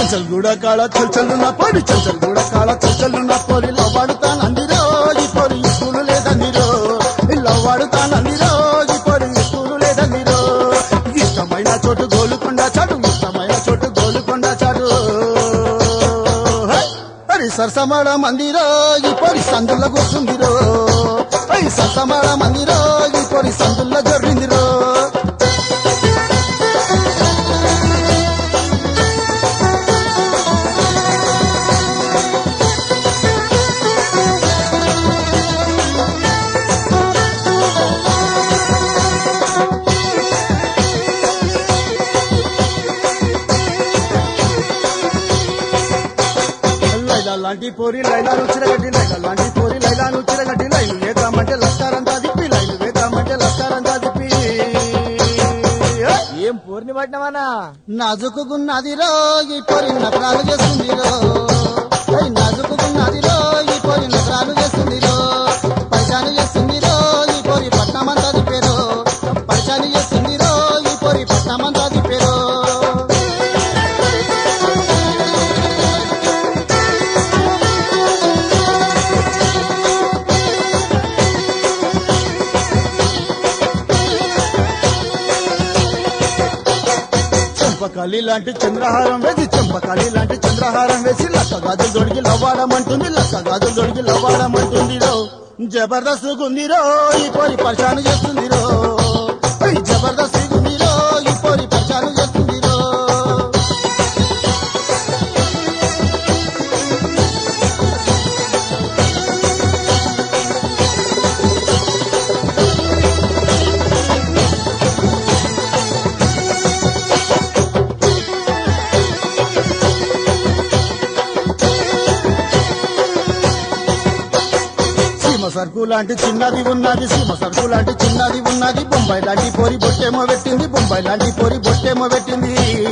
చంచల్ గూడ కాళ చల్చల్లు నా పొడి చంచల్ గూడ కాళ చల్చల్లు నా పొడి లవ్వాడుతానందిరో ఈ పొడి స్కూలు లేదందిరో లవ్వాడుతానందిరో ఈ పొడి స్కూలు లేదందిరో ఇష్టమైన చోటు గోలుకొండ చాటు ఇష్టమైన చోటు గోలుకొండ చాటు హై! అరి సరసమాడ మందిరో ఈ పొడి సందుల్లో కూర్చుందిరో అయి సరసమాడ మందిరో ఈ పొడి సందుల్లో జరిగిందిరో లైలా లాంటి పోరి లైలాను చిరగడ్డి లైలా లాంటి పోరి లైలాను చిరగడ్డి లైలు వేద్దామంటే లస్కారంతా దిప్పి లైలు వేద్దామంటే లస్కారంతా దిప్పి ఏం పూర్ణి పట్టినవనా నాజుకున్నది రో ఈ పొరి నకరాలు చేస్తుంది రో ఏయ్ నాజుకున్నది రో ఈ పొరి నకరాలు చేస్తుంది రో పరిశాను చేస్తుంది రో ఈ పొరి పట్నమంతా దిప్పేరో పరిశాను చేస్తుంది రో ఈ పొరి పట్నమంతా దిప్పేరో చెంపకాలి లాంటి చంద్రహారం వేసి చెంపకాలి లాంటి చంద్రహారం వేసి లక్క గాజులు దొడికి లవ్వాడమంటుంది లక్క గాజులు దొడికి లవ్వాడమంటుంది రో జబర్దస్త్ గుందిరో ఈ పోరి పరిశాను చేస్తుంది రో ఏయ్ జబర్దస్త్ గుందిరో ఈ పోరి పరిశాను చేస్తుంది రో సీమ సరుకు లాంటి చిన్నది ఉన్నది సీమ సరుకు లాంటి చిన్నది ఉన్నది బొంబాయి లాంటి పోరి బొట్టేమో పెట్టింది బొంబాయి లాంటి పోరి బొట్టేమో పెట్టింది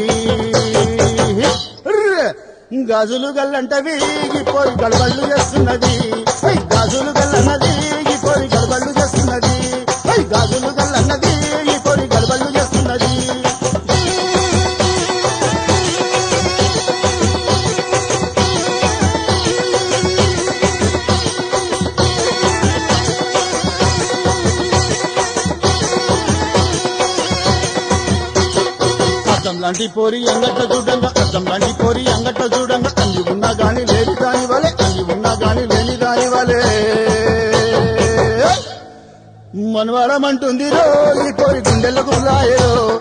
ర్ర్! గాజులు గల్లంటవి ఈ పోరి గడబళ్ళు చేస్తున్నది ఐ గాజులు గల్లన్నది ఈ పోరి గడబళ్ళు చేస్తున్నది ఐ గాజులు గల్లన్నది ఈ పోరి గడబళ్ళు చేస్తున్నది అద్దం లాంటి పోరి అంగట్ట చూడంగా అద్దం లాంటి పోరి అంగట్ట చూడంగా అంగి ఉన్నా గాని లేని దాని వలె అంగి ఉన్నా గాని లేని దాని వలె మనవడమంటుంది రో ఈ పోరి గుండెలకు లాయరో